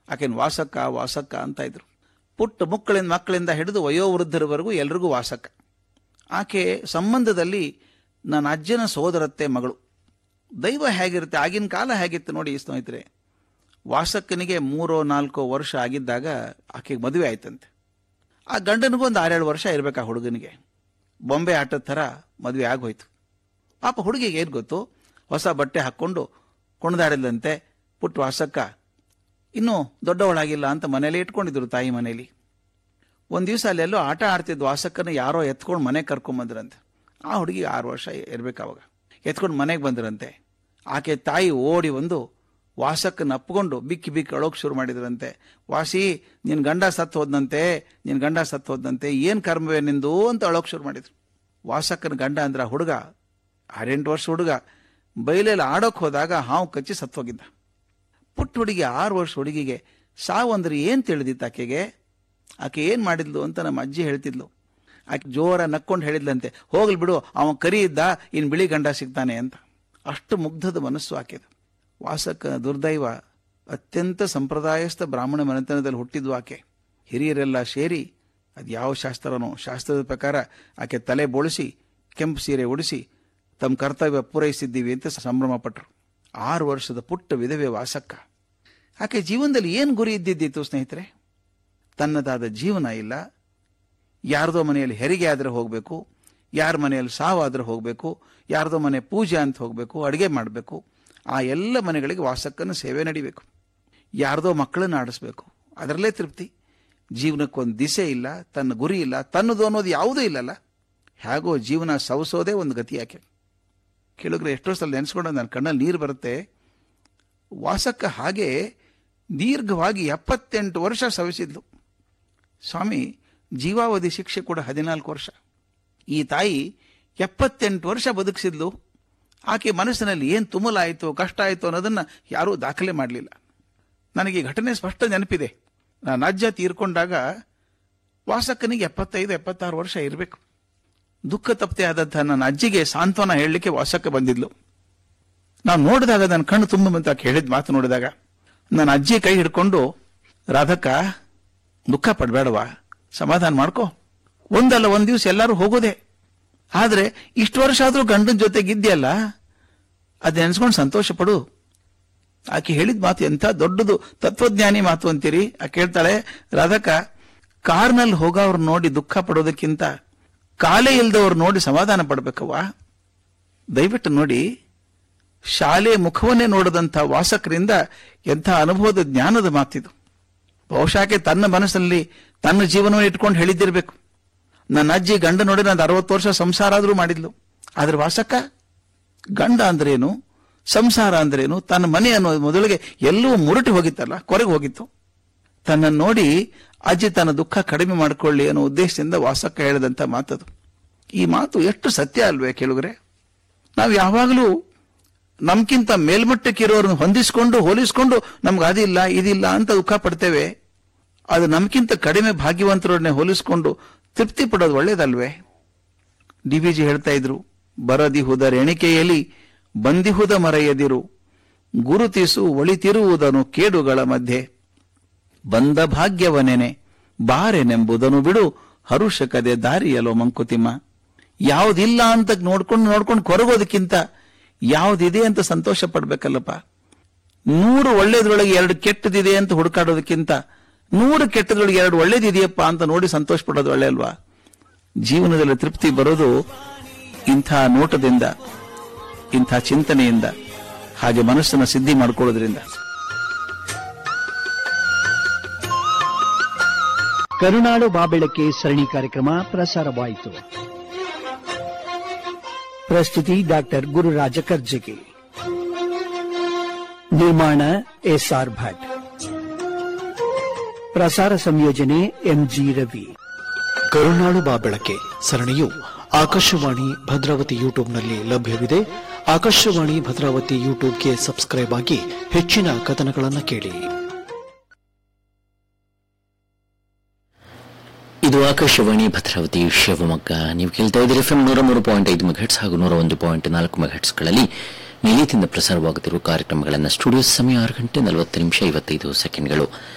ಆಕೆನ ವಾಸಕ್ಕ ವಾಸಕ್ಕ ಅಂತ ಇದ್ರು ಪುಟ್ಟ ಮಕ್ಕಳಿಂದ ಮಕ್ಕಳಿಂದ ಹಿಡಿದು ವಯೋವೃದ್ಧರವರೆಗೂ ಎಲ್ರಿಗೂ ವಾಸಕ್ಕ ಆಕೆ ಸಂಬಂಧದಲ್ಲಿ ನನ್ನ ಅಜ್ಜನ ಸೋದರತ್ತೆ ಮಗಳು ದೈವ ಹೇಗಿರುತ್ತೆ ಆಗಿನ ಕಾಲ ಹೇಗಿತ್ತು ನೋಡಿ ಸ್ನೇಹಿತರೆ ವಾಸಕ್ಕನಿಗೆ ಮೂರೋ ನಾಲ್ಕೋ ವರ್ಷ ಆಗಿದ್ದಾಗ ಆಕೆಗೆ ಮದುವೆ ಆಯ್ತಂತೆ ಆ ಗಂಡನಿಗೂ ಒಂದು ಆರೇಳು ವರ್ಷ ಇರಬೇಕು ಆ ಹುಡುಗನಿಗೆ ಬೊಂಬೆ ಆಟದ ಥರ ಮದುವೆ ಆಗೋಯ್ತು ಪಾಪ ಹುಡುಗಿಗೆ ಏನು ಗೊತ್ತು ಹೊಸ ಬಟ್ಟೆ ಹಾಕ್ಕೊಂಡು ಕುಣಿದಾಡಿದಂತೆ ಪುಟ್ಟ ವಾಸಕ್ಕ ಇನ್ನೂ ದೊಡ್ಡವಳಾಗಿಲ್ಲ ಅಂತ ಮನೇಲಿ ಇಟ್ಕೊಂಡಿದ್ರು ತಾಯಿ ಮನೇಲಿ ಒಂದು ದಿವಸ ಅಲ್ಲೆಲ್ಲೋ ಆಟ ಆಡ್ತಿದ್ದ ವಾಸಕ್ಕನ ಯಾರೋ ಎತ್ಕೊಂಡು ಮನೆಗೆ ಕರ್ಕೊಂಬಂದ್ರಂತೆ ಆ ಹುಡುಗಿ ಆರು ವರ್ಷ ಇರ್ಬೇಕು ಅವಾಗ ಎತ್ಕೊಂಡು ಮನೆಗೆ ಬಂದ್ರಂತೆ ಆಕೆ ತಾಯಿ ಓಡಿ ಒಂದು ವಾಸಕ್ಕನ ಅಪ್ಕೊಂಡು ಬಿಕ್ಕಿ ಬಿಕ್ಕಿ ಅಳೋಕ್ ಶುರು ಮಾಡಿದ್ರಂತೆ ವಾಸಿ ನಿನ್ ಗಂಡ ಸತ್ತು ಹೋದಂತೆ ನಿನ್ ಗಂಡ ಸತ್ತು ಹೋದಂತೆ ಏನ್ ಕರ್ಮವೇ ನಿಂದು ಅಂತ ಅಳೋಕ್ ಶುರು ಮಾಡಿದ್ರು ವಾಸಕ್ಕನ ಗಂಡ ಅಂದ್ರೆ ಆ ಹುಡುಗ ಆರೆಂಟು ವರ್ಷ ಹುಡುಗ ಬೈಲೆಲ್ಲ ಆಡೋಕ್ ಹೋದಾಗ ಹಾವು ಕಚ್ಚಿ ಸತ್ತೋಗಿದ್ದ ಪುಟ್ಟ ಹುಡುಗಿ ಆರು ವರ್ಷ ಹುಡುಗಿಗೆ ಸಾವು ಅಂದ್ರೆ ಏನ್ ತಿಳಿದಿತ್ತು ಆಕೆಗೆ ಆಕೆ ಏನ್ ಮಾಡಿದ್ಲು ಅಂತ ನಮ್ಮ ಅಜ್ಜಿ ಹೇಳ್ತಿದ್ಲು ಆಕೆ ಜೋರ ನಕ್ಕೊಂಡು ಹೇಳಿದ್ಲಂತೆ ಹೋಗ್ಲಿ ಬಿಡು ಅವನ್ ಕರಿ ಇದ್ದ ಇನ್ ಬಿಳಿ ಗಂಡ ಸಿಗ್ತಾನೆ ಅಂತ ಅಷ್ಟು ಮುಗ್ಧದ ಮನಸ್ಸು ಆಕೆದು ವಾಸಕ್ಕ ದುರ್ದೈವ ಅತ್ಯಂತ ಸಂಪ್ರದಾಯಸ್ಥ ಬ್ರಾಹ್ಮಣ ಮನೆತನದಲ್ಲಿ ಹುಟ್ಟಿದ್ವು ಆಕೆ ಹಿರಿಯರೆಲ್ಲ ಸೇರಿ ಅದು ಯಾವ ಶಾಸ್ತ್ರನೋ ಶಾಸ್ತ್ರದ ಪ್ರಕಾರ ಆಕೆ ತಲೆ ಬೋಳಿಸಿ ಕೆಂಪು ಸೀರೆ ಉಡಿಸಿ ತಮ್ಮ ಕರ್ತವ್ಯ ಪೂರೈಸಿದ್ದೀವಿ ಅಂತ ಸಂಭ್ರಮ ಪಟ್ಟರು ಆರು ವರ್ಷದ ಪುಟ್ಟ ವಿಧವೆ ವಾಸಕ್ಕ ಆಕೆ ಜೀವನದಲ್ಲಿ ಏನು ಗುರಿ ಇದ್ದಿದ್ದಿತ್ತು ಸ್ನೇಹಿತರೆ ತನ್ನದಾದ ಜೀವನ ಇಲ್ಲ ಯಾರ್ದೋ ಮನೆಯಲ್ಲಿ ಹೆರಿಗೆ ಆದರೆ ಹೋಗಬೇಕು ಯಾರ ಮನೆಯಲ್ಲಿ ಸಾವಾದ್ರೆ ಹೋಗಬೇಕು ಯಾರ್ದೋ ಮನೆ ಪೂಜೆ ಅಂತ ಹೋಗಬೇಕು ಅಡುಗೆ ಮಾಡಬೇಕು ಆ ಎಲ್ಲ ಮನೆಗಳಿಗೆ ವಾಸಕ್ಕನ ಸೇವೆ ನಡಿಬೇಕು ಯಾರ್ದೋ ಮಕ್ಕಳನ್ನ ಆಡಿಸ್ಬೇಕು ಅದರಲ್ಲೇ ತೃಪ್ತಿ ಜೀವನಕ್ಕೊಂದು ದಿಸೆ ಇಲ್ಲ ತನ್ನ ಗುರಿ ಇಲ್ಲ ತನ್ನದು ಅನ್ನೋದು ಯಾವುದೂ ಇಲ್ಲಲ್ಲ ಹೇಗೋ ಜೀವನ ಸವಸೋದೇ ಒಂದು ಗತಿ ಯಾಕೆ ಕೇಳಿದ್ರೆ ಎಷ್ಟೋ ಸಲ ನೆನೆಸ್ಕೊಂಡು ನನ್ನ ಕಣ್ಣಲ್ಲಿ ನೀರು ಬರುತ್ತೆ ವಾಸಕ್ಕ ಹಾಗೆ ದೀರ್ಘವಾಗಿ ಎಪ್ಪತ್ತೆಂಟು ವರ್ಷ ಸವಿಸಿದ್ಲು ಸ್ವಾಮಿ ಜೀವಾವಧಿ ಶಿಕ್ಷೆ ಕೂಡ ಹದಿನಾಲ್ಕು ವರ್ಷ ಈ ತಾಯಿ ಎಪ್ಪತ್ತೆಂಟು ವರ್ಷ ಬದುಕಿಸಿದ್ಲು ಆಕೆ ಮನಸ್ಸಿನಲ್ಲಿ ಏನು ತುಮಲಾಯಿತು ಕಷ್ಟ ಆಯಿತು ಅನ್ನೋದನ್ನ ಯಾರೂ ದಾಖಲೆ ಮಾಡಲಿಲ್ಲ ನನಗೆ ಈ ಘಟನೆ ಸ್ಪಷ್ಟ ನೆನಪಿದೆ ನಾನು ಅಜ್ಜ ತೀರ್ಕೊಂಡಾಗ ವಾಸಕ್ಕನಿಗೆ ಎಪ್ಪತ್ತೈದು ಎಪ್ಪತ್ತಾರು ವರ್ಷ ಇರಬೇಕು ದುಃಖ ತಪ್ಪದೆ ಆದಂಥ ನನ್ನ ಅಜ್ಜಿಗೆ ಸಾಂತ್ವನ ಹೇಳಲಿಕ್ಕೆ ವಾಸಕ್ಕೆ ಬಂದಿದ್ಲು ನಾವು ನೋಡಿದಾಗ ನನ್ನ ಕಣ್ಣು ತುಂಬ ಬಂತ ಹೇಳಿದ ಮಾತು ನೋಡಿದಾಗ ನನ್ನ ಅಜ್ಜಿ ಕೈ ಹಿಡ್ಕೊಂಡು ರಾಧಕ್ಕ ದುಃಖ ಪಡಬೇಡವಾ ಸಮಾಧಾನ ಮಾಡ್ಕೋ ಒಂದಲ್ಲ ಒಂದ್ ದಿವಸ ಎಲ್ಲರೂ ಹೋಗೋದೆ ಆದ್ರೆ ಇಷ್ಟು ವರ್ಷ ಆದ್ರೂ ಗಂಡನ ಜೊತೆಗಿದ್ಯಲ್ಲ ಅದ್ ನೆನ್ಸ್ಕೊಂಡು ಸಂತೋಷ ಪಡು ಆಕೆ ಹೇಳಿದ ಮಾತು ಎಂಥ ದೊಡ್ಡದು ತತ್ವಜ್ಞಾನಿ ಮಾತು ಅಂತೀರಿ ಆಕೆ ಹೇಳ್ತಾಳೆ ರಾಧಕ್ಕ ಕಾರ್ನಲ್ಲಿ ಹೋಗೋವ್ರು ನೋಡಿ ದುಃಖ ಪಡೋದಕ್ಕಿಂತ ಕಾಲೇ ಇಲ್ದವ್ರು ನೋಡಿ ಸಮಾಧಾನ ಪಡ್ಬೇಕವ್ವ ದಯವಿಟ್ಟು ನೋಡಿ ಶಾಲೆ ಮುಖವನ್ನೇ ನೋಡದಂಥ ವಾಸಕರಿಂದ ಎಂಥ ಅನುಭವದ ಜ್ಞಾನದ ಮಾತಿದು ಬಹುಶಃ ತನ್ನ ಮನಸ್ಸಲ್ಲಿ ತನ್ನ ಜೀವನವನ್ನು ಇಟ್ಕೊಂಡು ಹೇಳಿದ್ದಿರ್ಬೇಕು ನನ್ನ ಅಜ್ಜಿ ಗಂಡ ನೋಡಿ ನಾನು ಅರವತ್ತು ವರ್ಷ ಸಂಸಾರ ಆದ್ರೂ ಮಾಡಿದ್ಲು ಆದ್ರೆ ವಾಸಕ್ಕ ಗಂಡ ಅಂದ್ರೇನು ಸಂಸಾರ ಅಂದ್ರೇನು ತನ್ನ ಮನೆ ಅನ್ನೋ ಮೊದಲಿಗೆ ಎಲ್ಲವೂ ಮುರುಟಿ ಹೋಗಿತ್ತಲ್ಲ ಕೊರೆಗೆ ಹೋಗಿತ್ತು ತನ್ನನ್ನು ನೋಡಿ ಅಜ್ಜಿ ತನ್ನ ದುಃಖ ಕಡಿಮೆ ಮಾಡಿಕೊಳ್ಳಿ ಅನ್ನೋ ಉದ್ದೇಶದಿಂದ ವಾಸಕ್ಕ ಹೇಳಿದಂಥ ಮಾತದು ಈ ಮಾತು ಎಷ್ಟು ಸತ್ಯ ಅಲ್ವೇ ಕೇಳುಗರೆ ನಾವು ಯಾವಾಗಲೂ ನಮ್ಗಿಂತ ಮೇಲ್ಮಟ್ಟಕ್ಕಿರೋರನ್ನ ಹೊಂದಿಸ್ಕೊಂಡು ಹೋಲಿಸ್ಕೊಂಡು ನಮ್ಗೆ ಅದಿಲ್ಲ ಇದಿಲ್ಲ ಅಂತ ದುಃಖ ಪಡ್ತೇವೆ ಅದು ನಮ್ಗಿಂತ ಕಡಿಮೆ ಭಾಗ್ಯವಂತರನ್ನೇ ಹೋಲಿಸ್ಕೊಂಡು ತೃಪ್ತಿ ಪಡೋದು ಒಳ್ಳೇದಲ್ವೇ ಡಿ ವಿ ಜಿ ಹೇಳ್ತಾ ಇದ್ರು ಬರದಿಹುದರ ಎಣಿಕೆಯಲ್ಲಿ ಬಂದಿಹುದ ಮರೆಯದಿರು ಗುರುತಿಸು ಒಳಿತಿರುವುದನು ಕೇಡುಗಳ ಮಧ್ಯೆ ಬಂದ ಭಾಗ್ಯವನೆನೆ ಬಾರೆನೆಂಬುದನ್ನು ಬಿಡು ಹರುಷಕದೆ ದಾರಿಯಲೋ ಮಂಕುತಿಮ್ಮ ಯಾವುದಿಲ್ಲ ಅಂತ ನೋಡ್ಕೊಂಡು ನೋಡ್ಕೊಂಡು ಕೊರಗೋದಕ್ಕಿಂತ ಯಾವುದಿದೆ ಅಂತ ಸಂತೋಷ ಪಡ್ಬೇಕಲ್ಲಪ್ಪ ನೂರು ಒಳ್ಳೇದ್ರೊಳಗೆ ಎರಡು ಕೆಟ್ಟದಿದೆ ಅಂತ ಹುಡುಕಾಡೋದಕ್ಕಿಂತ ನೂರು ಕೆಟ್ಟದ್ರೊಳಗೆ ಎರಡು ಒಳ್ಳೇದಿದೆಯಪ್ಪ ಅಂತ ನೋಡಿ ಸಂತೋಷ ಪಡೋದು ಒಳ್ಳೆ ಅಲ್ವಾ ಜೀವನದಲ್ಲಿ ತೃಪ್ತಿ ಬರೋದು ಇಂಥ ನೋಟದಿಂದ ಇಂಥ ಚಿಂತನೆಯಿಂದ ಹಾಗೆ ಮನಸ್ಸನ್ನು ಸಿದ್ಧಿ ಮಾಡ್ಕೊಳ್ಳೋದ್ರಿಂದ ಕರುನಾಡು ಬಾಬೆಳಕೆ ಸರಣಿ ಕಾರ್ಯಕ್ರಮ ಪ್ರಸಾರವಾಯಿತು ಪ್ರಸ್ತುತಿ ಡಾಕ್ಟರ್ ಗುರುರಾಜ ಕರ್ಜಗಿ ನಿರ್ಮಾಣ ಎಸ್ಆರ್ ಭಟ್ ಪ್ರಸಾರ ಸಂಯೋಜನೆ ಎಂಜಿ ರವಿ ಕರುನಾಳು ಬಾ ಬೆಳಕೆ ಸರಣಿಯು ಆಕಾಶವಾಣಿ ಭದ್ರಾವತಿ ಯೂಟ್ಯೂಬ್ನಲ್ಲಿ ಲಭ್ಯವಿದೆ ಆಕಾಶವಾಣಿ ಭದ್ರಾವತಿ ಯೂಟ್ಯೂಬ್ಗೆ ಸಬ್ಸ್ಕ್ರೈಬ್ ಆಗಿ ಹೆಚ್ಚಿನ ಕಥನಗಳನ್ನು ಕೇಳಿ ಇದು ಆಕಾಶವಾಣಿ ಭದ್ರಾವತಿ ಶಿವಮೊಗ್ಗ ನೀವು ಕೇಳ್ತಾ ಇದ್ದೀರಿ ಎಫ್ಎಂ ನೂರ ಮೂರು ಪಾಯಿಂಟ್ ಐದು ಮೆಘಟ್ಸ್ ಹಾಗೂ ನೂರ ಒಂದು ಪಾಯಿಂಟ್ ನಾಲ್ಕು ಮೆಘಟ್ಸ್ಗಳಲ್ಲಿ ನಿಲಯದಿಂದ ಪ್ರಸಾರವಾಗುತ್ತಿರುವ ಕಾರ್ಯಕ್ರಮಗಳನ್ನು ಸ್ಟುಡಿಯೋ ಸಮಯ ಆರು ಗಂಟೆ ನಲವತ್ತು ನಿಮಿಷ ಐವತ್ತೈದು ಸೆಕೆಂಡ್ಗಳು